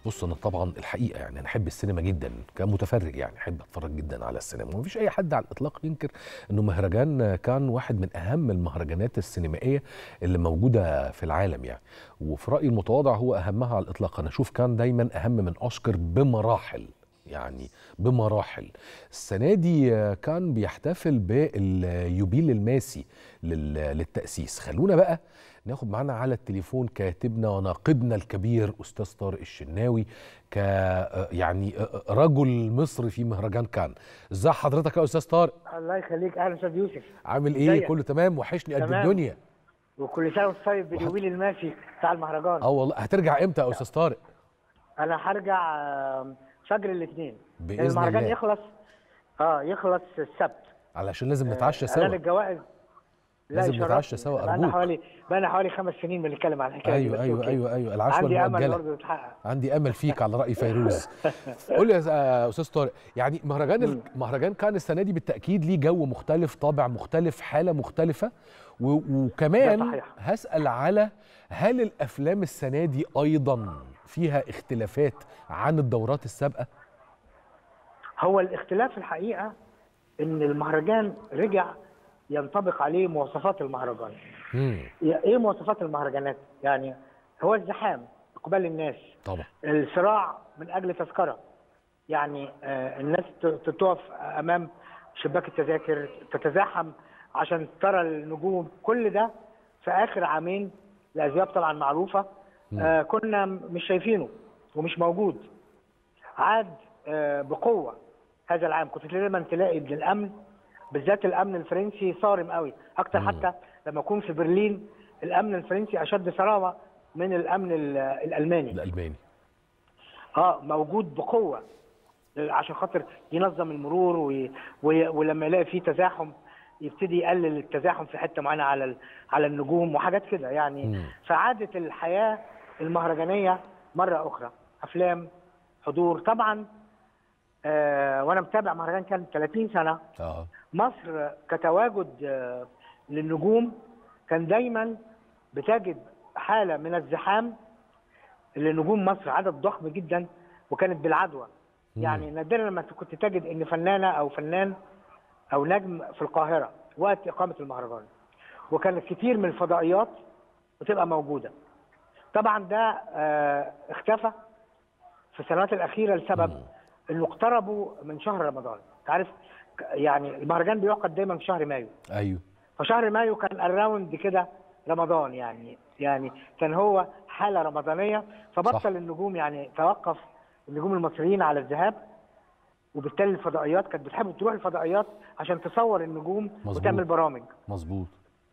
بص انا طبعا الحقيقه يعني انا احب السينما جدا كمتفرج يعني احب اتفرج جدا على السينما ومفيش اي حد على الاطلاق ينكر انه مهرجان كان واحد من اهم المهرجانات السينمائيه اللي موجوده في العالم يعني وفي رايي المتواضع هو اهمها على الاطلاق انا اشوف كان دايما اهم من اوسكار بمراحل يعني بمراحل السنة دي كان بيحتفل باليوبيل الماسي لل- للتأسيس خلونا بقى ناخد معانا على التليفون كاتبنا وناقدنا الكبير أستاذ طارق الشناوي ك يعني رجل مصري في مهرجان كان ازي حضرتك يا أستاذ طارق الله يخليك اهلا استاذ يوسف عامل ايه ازيك؟ كله تمام وحشني قد تمام. الدنيا وكل سنه وانت طيب باليوبيل الماسي بتاع المهرجان اه والله هترجع امتى يا أستاذ طارق انا هرجع آم، فجر الاثنين بإذن المهرجان الله. يخلص اه يخلص السبت علشان لازم نتعشى اعلان سوا الجوائز لا لازم يشرفني. نتعشى سوا، بقالنا أرجوك. حوالي بقالنا حوالي خمس سنين بنتكلم عن الحكايه دي، ايوه بس ايوه أوكي. ايوه ايوه العشوه عندي امل المؤجله برضه يتحقق عندي امل فيك على راي فيروز قول لي يا استاذ طارق يعني مهرجان ال- مهرجان كان السنه دي بالتاكيد ليه جو مختلف طابع مختلف حاله مختلفه و- ده وكمان صحيح. هسال على هل الافلام السنه دي ايضا فيها اختلافات عن الدورات السابقه هو الاختلاف الحقيقه ان المهرجان رجع ينطبق عليه مواصفات المهرجان امم ايه مواصفات المهرجانات يعني هو الزحام اقبال الناس طبعا الصراع من اجل تذكره يعني آه، الناس ت- تقف امام شباك التذاكر تتزاحم عشان ترى النجوم كل ده في اخر عامين لاسباب طبعا معروفه آه، كنا م- مش شايفينه ومش موجود عاد آه، بقوه هذا العام كنت دايما تلاقي من الامن بالذات الامن الفرنسي صارم قوي اكتر حتى لما اكون في برلين الامن الفرنسي اشد صرامه من الامن ال- الالماني الالماني اه موجود بقوه عشان خاطر ينظم المرور وي... وي... ولما يلاقي فيه تزاحم يبتدي يقلل التزاحم في حته معينه على ال... على النجوم وحاجات كده يعني مم. فعادت الحياه المهرجانيه مره اخرى افلام حضور طبعا آه وانا متابع مهرجان كان 30 سنه اه مصر كتواجد آه، للنجوم كان دايما بتجد حاله من الزحام لنجوم مصر عدد ضخم جدا وكانت بالعدوى يعني نادرا لما كنت تجد ان فنانه او فنان او نجم في القاهره وقت اقامه المهرجان وكانت كتير من الفضائيات بتبقى موجوده طبعا ده آه، اختفى في السنوات الاخيره لسبب انه اقتربوا من شهر رمضان انت عارف ك- يعني المهرجان بيعقد دايما في شهر مايو ايوه فشهر مايو كان الراوند كده رمضان يعني يعني كان هو حاله رمضانيه فبطل صح. النجوم يعني توقف النجوم المصريين على الذهاب وبالتالي الفضائيات كانت بتحب تروح الفضائيات عشان تصور النجوم مظبوط. وتعمل برامج مظبوط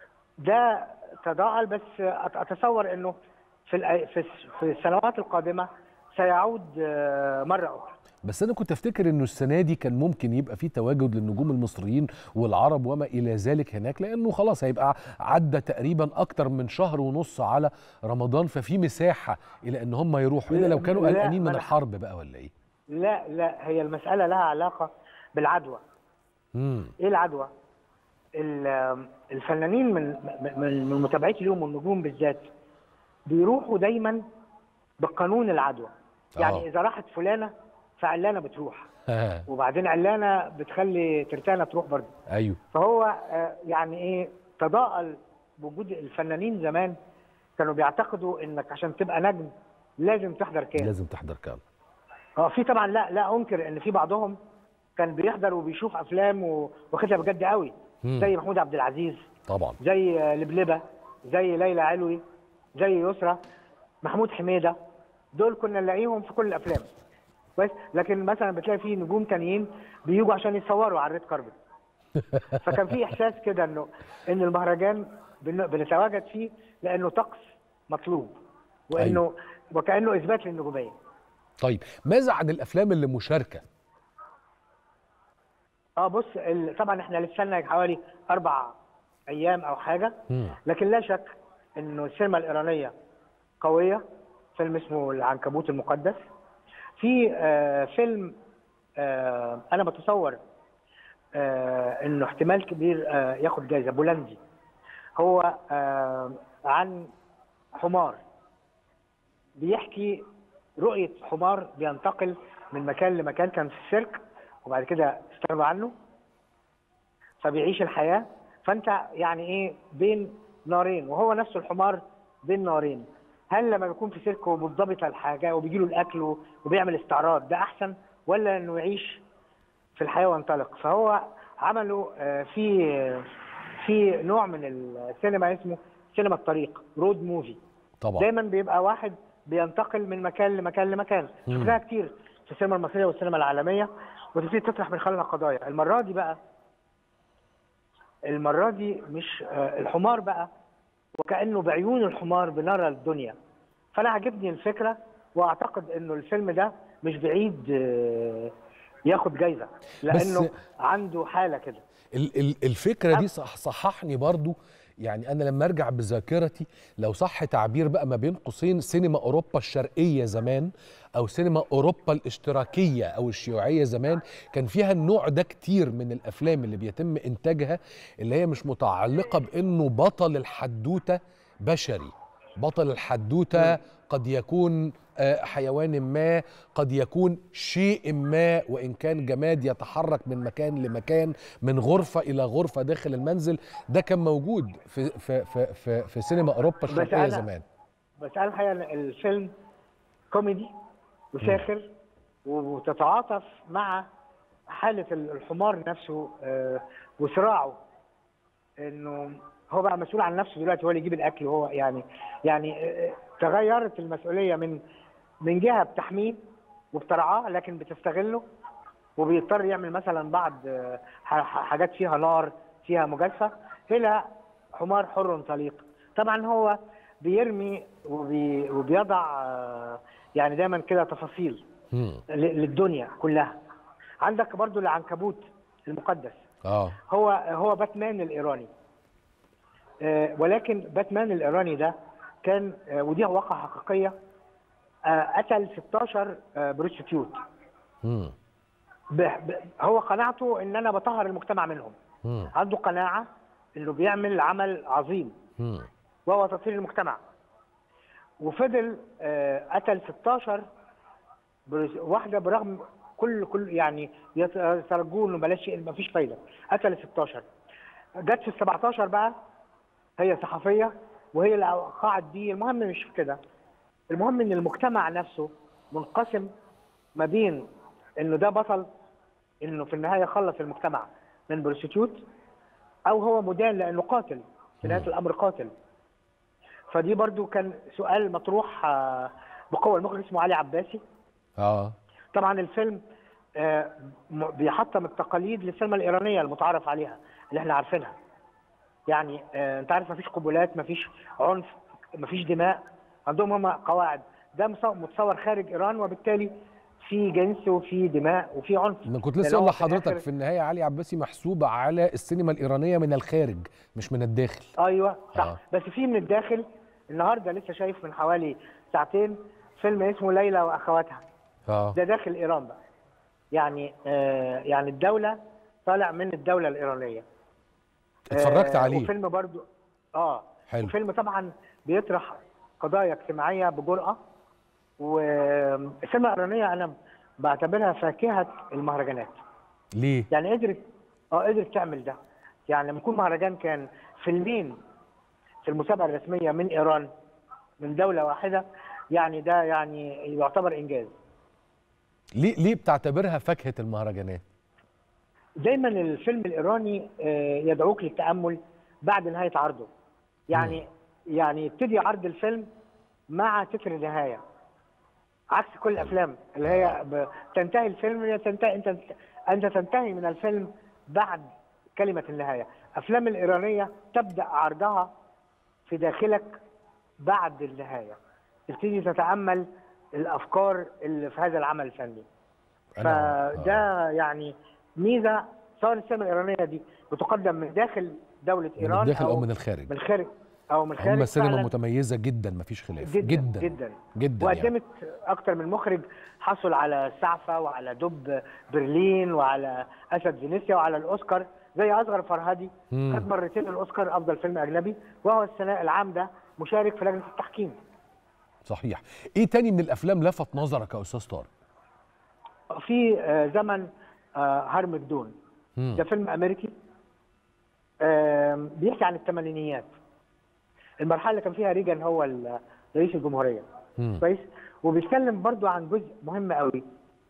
ده تضاءل بس أت- اتصور انه في الأي- في الس- في السنوات القادمه سيعود آه، مره اخرى بس انا كنت افتكر انه السنه دي كان ممكن يبقى في تواجد للنجوم المصريين والعرب وما الى ذلك هناك لانه خلاص هيبقى عدى تقريبا اكتر من شهر ونص على رمضان ففي مساحه الى ان هم يروحوا الا لو كانوا لا، قلقانين ما من أنا- الحرب بقى ولا ايه لا لا هي المساله لها علاقه بالعدوى امم ايه العدوى؟ ال- الفنانين من من من متابعتي لهم والنجوم بالذات بيروحوا دايما بقانون العدوى يعني آه. اذا راحت فلانه فعلانه بتروح وبعدين علانه بتخلي ترتانه تروح برضه ايوه فهو آه، يعني ايه تضاءل وجود الفنانين زمان كانوا بيعتقدوا انك عشان تبقى نجم لازم تحضر كام لازم تحضر كام اه في طبعا لا لا انكر ان في بعضهم كان بيحضر وبيشوف افلام و- واخدها بجد قوي مم. زي محمود عبد العزيز طبعا زي آه، لبلبه زي ليلى علوي زي يسرى محمود حميده دول كنا نلاقيهم في كل الافلام كويس لكن مثلا بتلاقي في نجوم تانيين بيجوا عشان يتصوروا على الريد كاربت فكان في احساس كده انه ان المهرجان بن- بنتواجد فيه لانه طقس مطلوب وانه وكانه اثبات للنجوميه طيب ماذا عن الافلام اللي مشاركه اه بص ال- طبعا احنا لسه لنا حوالي اربع ايام او حاجه مم. لكن لا شك انه السينما الايرانيه قويه فيلم اسمه العنكبوت المقدس في آه فيلم آه انا بتصور آه انه احتمال كبير آه ياخد جائزه بولندي هو آه عن حمار بيحكي رؤيه حمار بينتقل من مكان لمكان كان في السيرك وبعد كده استغنوا عنه فبيعيش الحياه فانت يعني ايه بين نارين وهو نفسه الحمار بين نارين هل لما بيكون في سيرك ومنضبطه الحاجه وبيجي له الاكل وبيعمل استعراض ده احسن ولا انه يعيش في الحياه وينطلق فهو عملوا آه، في آه، في نوع من السينما اسمه سينما الطريق رود موفي طبعا دايما بيبقى واحد بينتقل من مكان لمكان لمكان مم. شفناها كتير في السينما المصريه والسينما العالميه وتبتدي تطرح من خلالها قضايا المره دي بقى المره دي مش آه، الحمار بقى وكانه بعيون الحمار بنرى الدنيا فانا عجبني الفكره واعتقد انه الفيلم ده مش بعيد آه، ياخد جايزه لانه عنده حاله كده ال- ال- الفكره دي صح صححني برضو يعني انا لما ارجع بذاكرتي لو صح تعبير بقى ما بين قوسين سينما اوروبا الشرقيه زمان او سينما اوروبا الاشتراكيه او الشيوعيه زمان كان فيها النوع ده كتير من الافلام اللي بيتم انتاجها اللي هي مش متعلقه بانه بطل الحدوته بشري بطل الحدوته قد يكون آه، حيوان ما قد يكون شيء ما وان كان جماد يتحرك من مكان لمكان من غرفه الى غرفه داخل المنزل ده كان موجود في في في في, في سينما اوروبا الشرقيه أنا- زمان بس انا الحقيقه إن الفيلم كوميدي وساخر وتتعاطف مع حاله الحمار نفسه آه، وصراعه انه هو بقى مسؤول عن نفسه دلوقتي هو اللي يجيب الاكل وهو يعني يعني آه، تغيرت المسؤوليه من من جهه بتحميه وبترعاه لكن بتستغله وبيضطر يعمل مثلا بعض آه، ح- ح- حاجات فيها نار فيها مجازفه الى حمار حر طليق طبعا هو بيرمي وبي وبيضع آه، يعني دايما كده تفاصيل مم. ل- للدنيا كلها عندك برضو العنكبوت المقدس اه هو هو باتمان الايراني آه، ولكن باتمان الايراني ده كان آه، ودي واقعه حقيقيه آه، قتل 16 آه، بروستيوت مم. ب- ب- هو قناعته ان انا بطهر المجتمع منهم مم. عنده قناعه انه بيعمل عمل عظيم مم. وهو تطهير المجتمع وفضل آه، قتل 16 برز- واحده برغم كل كل يعني يت- يترجوه انه بلاش ما فيش فايده قتل 16 جت في ال 17 بقى هي صحفيه وهي اللي وقعت بيه المهم مش في كده المهم ان المجتمع نفسه منقسم ما بين انه ده بطل انه في النهايه خلص المجتمع من بروستيوت او هو مدان لانه قاتل في نهايه الامر قاتل فدي برضو كان سؤال مطروح آه، بقوه المخرج اسمه علي عباسي اه طبعا الفيلم آه، م- بيحطم التقاليد للسينما الايرانيه المتعارف عليها اللي احنا عارفينها يعني آه، انت عارف مفيش قبلات مفيش عنف مفيش دماء عندهم هم قواعد ده مصو- متصور خارج ايران وبالتالي في جنس وفي دماء وفي عنف انا كنت لأن لسه هو اقول في الآخر- لحضرتك في النهايه علي عباسي محسوب على السينما الايرانيه من الخارج مش من الداخل ايوه صح آه. آه. بس في من الداخل النهارده لسه شايف من حوالي ساعتين فيلم اسمه ليلى واخواتها اه ده داخل ايران بقى يعني آه يعني الدوله طالع من الدوله الايرانيه اتفرجت آه، عليه وفيلم برضو اه حلو. وفيلم طبعا بيطرح قضايا اجتماعيه بجرأه والسينما الايرانيه انا بعتبرها فاكهه المهرجانات ليه يعني قدرت اه قدرت تعمل ده يعني لما يكون مهرجان كان فيلمين في المسابقه الرسميه من ايران من دوله واحده يعني ده يعني يعتبر انجاز ليه ليه بتعتبرها فاكهه المهرجانات دايما الفيلم الايراني آه، يدعوك للتامل بعد نهايه عرضه يعني يعني يبتدي عرض الفيلم مع تتر النهايه عكس كل الافلام اللي هي ب- تنتهي الفيلم هي تنتهي انت انت تنتهي من الفيلم بعد كلمه النهايه افلام الايرانيه تبدا عرضها في داخلك بعد النهايه تبتدي تتامل الافكار اللي في هذا العمل الفني أنا- فده يعني ميزه سواء السينما الايرانيه دي بتقدم من داخل دوله من ايران الداخل او من الخارج من الخارج او من الخارج هم سينما فعلاً متميزه جدا مفيش خلاف جدا جدا جدا, جدا يعني. وقدمت اكتر من مخرج حصل على سعفه وعلى دب برلين وعلى اسد فينيسيا وعلى الاوسكار زي اصغر فرهدي مم. خد مرتين الاوسكار افضل فيلم اجنبي وهو السنه العام ده مشارك في لجنه التحكيم صحيح ايه تاني من الافلام لفت نظرك يا استاذ طارق في آه، زمن آه، هارمجدون مم. ده فيلم امريكي آم، بيحكي عن الثمانينيات المرحله اللي كان فيها ريجن هو ال- رئيس الجمهوريه مم. كويس وبيتكلم برضو عن جزء مهم قوي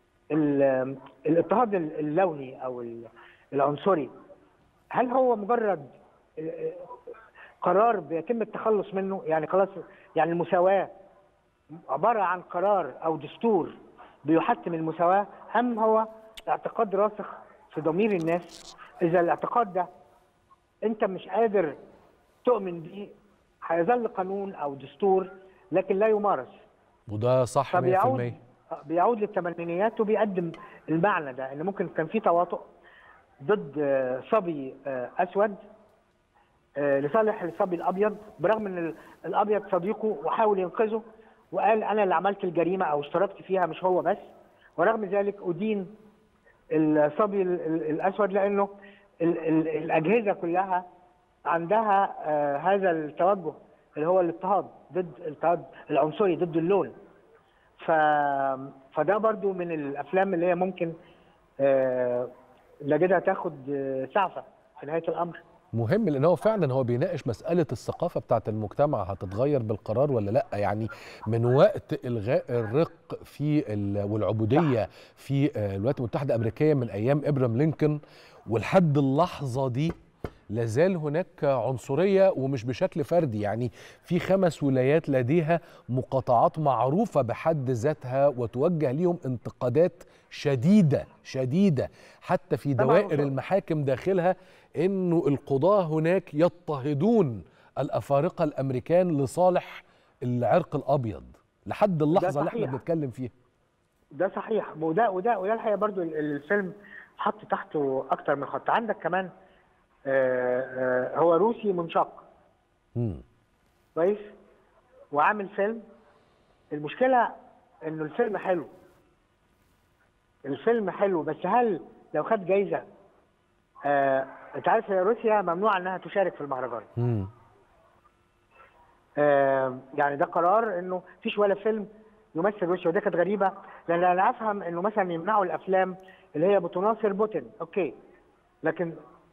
ال- الاضطهاد اللوني او ال- العنصري هل هو مجرد آه، قرار بيتم التخلص منه يعني خلاص يعني المساواه عباره عن قرار او دستور بيحتم المساواه ام هو اعتقاد راسخ في ضمير الناس اذا الاعتقاد ده انت مش قادر تؤمن بيه هيظل قانون او دستور لكن لا يمارس وده صح 100% فبيعود بيعود للثمانينيات وبيقدم المعنى ده ان ممكن كان في تواطؤ ضد آه، صبي آه، اسود آه، لصالح الصبي الابيض برغم ان ال- الابيض صديقه وحاول ينقذه وقال انا اللي عملت الجريمه او اشتركت فيها مش هو بس ورغم ذلك ادين الصبي ال- ال- الاسود لانه ال- ال- الاجهزه كلها عندها آه، هذا التوجه اللي هو الاضطهاد ضد الاضطهاد العنصري ضد اللون ف... فده برضو من الافلام اللي هي ممكن آه، نجدها تاخد آه، سعفه في نهايه الامر مهم لان هو فعلا هو بيناقش مساله الثقافه بتاعت المجتمع هتتغير بالقرار ولا لا يعني من وقت الغاء الرق في ال- والعبوديه في آه، الولايات المتحده الامريكيه من ايام ابراهام لينكولن ولحد اللحظه دي لازال هناك عنصريه ومش بشكل فردي يعني في خمس ولايات لديها مقاطعات معروفه بحد ذاتها وتوجه ليهم انتقادات شديده شديده حتى في طبعاً. دوائر المحاكم داخلها انه القضاه هناك يضطهدون الافارقه الامريكان لصالح العرق الابيض لحد اللحظه اللي احنا صحيح. بنتكلم فيها ده صحيح وده وده وده الحقيقه برضو ال- الفيلم حط تحته اكتر من خط عندك كمان آه، آه، هو روسي منشق مم. كويس وعامل فيلم المشكله انه الفيلم حلو الفيلم حلو بس هل لو خد جايزه آه، انت عارف هي روسيا ممنوع انها تشارك في المهرجان مم. آه، يعني ده قرار انه مفيش ولا فيلم يمثل روسيا ودي كانت غريبه لان انا افهم انه مثلا يمنعوا الافلام اللي هي بتناصر بوتين اوكي لكن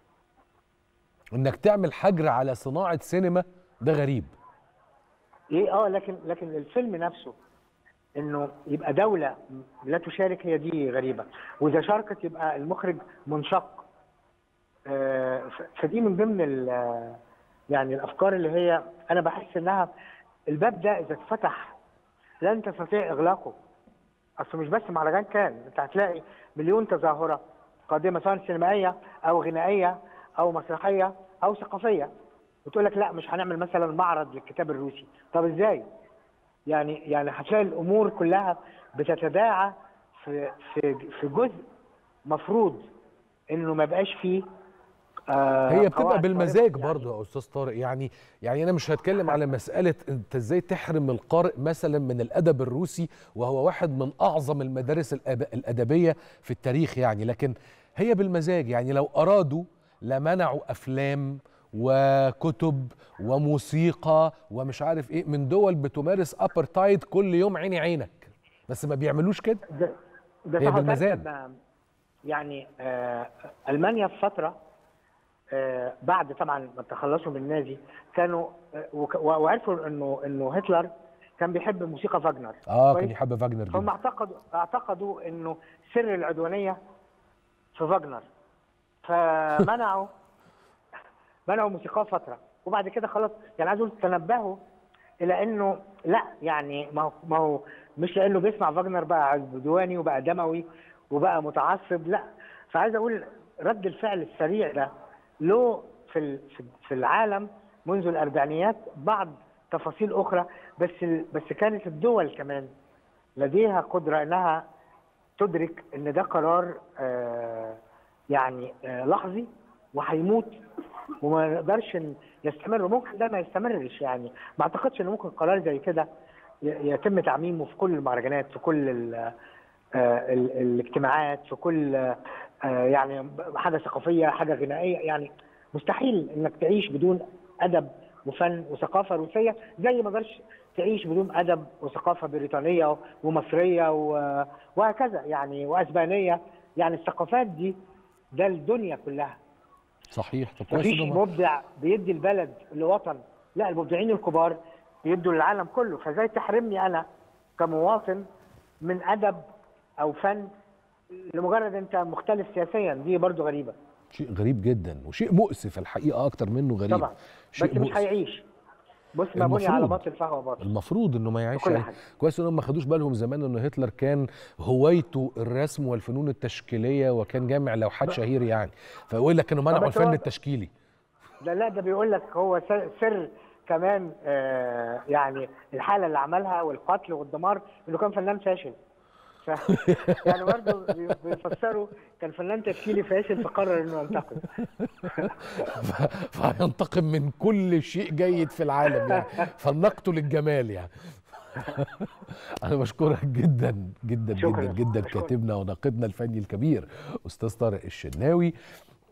انك تعمل حجر على صناعه سينما ده غريب ايه اه لكن لكن الفيلم نفسه انه يبقى دوله لا تشارك هي دي غريبه واذا شاركت يبقى المخرج منشق آه، ف- فدي من ضمن ال- يعني الافكار اللي هي انا بحس انها الباب ده اذا اتفتح لن تستطيع اغلاقه اصل مش بس مهرجان كان انت هتلاقي مليون تظاهره قادمه سواء سينمائيه او غنائيه او مسرحيه او ثقافيه وتقول لك لا مش هنعمل مثلا معرض للكتاب الروسي طب ازاي يعني يعني هتلاقي الامور كلها بتتداعى في في في جزء مفروض انه ما يبقاش فيه آه هي بتبقى قواعد بالمزاج صارمة. برضه يا استاذ طارق يعني يعني انا مش هتكلم على مساله انت ازاي تحرم القارئ مثلا من الادب الروسي وهو واحد من اعظم المدارس الأب- الادبيه في التاريخ يعني لكن هي بالمزاج يعني لو ارادوا لمنعوا افلام وكتب وموسيقى ومش عارف ايه من دول بتمارس ابرتايد كل يوم عيني عينك بس ما بيعملوش كده ده ده هي صح بالمزاج. لما- يعني آه المانيا في فتره آه بعد طبعا ما تخلصوا من النازي كانوا آه وك- وعرفوا انه انه هتلر كان بيحب موسيقى فاجنر اه كويس؟ كان يحب فاجنر هم جدا اعتقدوا اعتقدوا انه سر العدوانيه في فاجنر فمنعوا منعوا موسيقاه فتره وبعد كده خلاص يعني عايز اقول تنبهوا الى انه لا يعني ما هو ما هو مش لانه بيسمع فاجنر بقى عدواني وبقى دموي وبقى متعصب لا فعايز اقول رد الفعل السريع ده له في ال- في- في العالم منذ الاربعينيات بعض تفاصيل اخرى بس ال- بس كانت الدول كمان لديها قدره انها تدرك ان ده قرار آه، يعني آه، لحظي وهيموت وما نقدرش ن- يستمر وممكن ده ما يستمرش يعني ما اعتقدش ان ممكن قرار زي كده ي- يتم تعميمه في كل المهرجانات في كل ال آه، ال- الاجتماعات في كل آه، يعني حاجه ثقافيه حاجه غنائيه يعني مستحيل انك تعيش بدون ادب وفن وثقافه روسيه زي ما قدرش تعيش بدون ادب وثقافه بريطانيه ومصريه و- وهكذا يعني واسبانيه يعني الثقافات دي ده الدنيا كلها صحيح طب كويس مفيش إنهم- مبدع بيدي البلد لوطن لا المبدعين الكبار بيدوا للعالم كله فازاي تحرمني انا كمواطن من ادب او فن لمجرد انت مختلف سياسيا دي برضو غريبه شيء غريب جدا وشيء مؤسف الحقيقه اكتر منه غريب طبعا شيء بس مش مؤسف. هيعيش بص ما بني على المفروض. باطل فهو باطل المفروض انه ما يعيش بكل يعني حاجة. كويس انهم ما خدوش بالهم زمان انه هتلر كان هوايته الرسم والفنون التشكيليه وكان جامع لوحات شهير يعني فيقول لك انه منعوا بس الفن هو- التشكيلي ده لا ده بيقول لك هو سر, سر كمان آه يعني الحاله اللي عملها والقتل والدمار انه كان فنان فاشل ف يعني برضه بي- بيفسروا كان فنان تشكيلي فاشل فقرر انه ينتقم ف- فهينتقم من كل شيء جيد في العالم يعني فلنقتل الجمال يعني انا بشكرك جدا جدا شكراً. جدا جدا بشكرك. كاتبنا وناقدنا الفني الكبير استاذ طارق الشناوي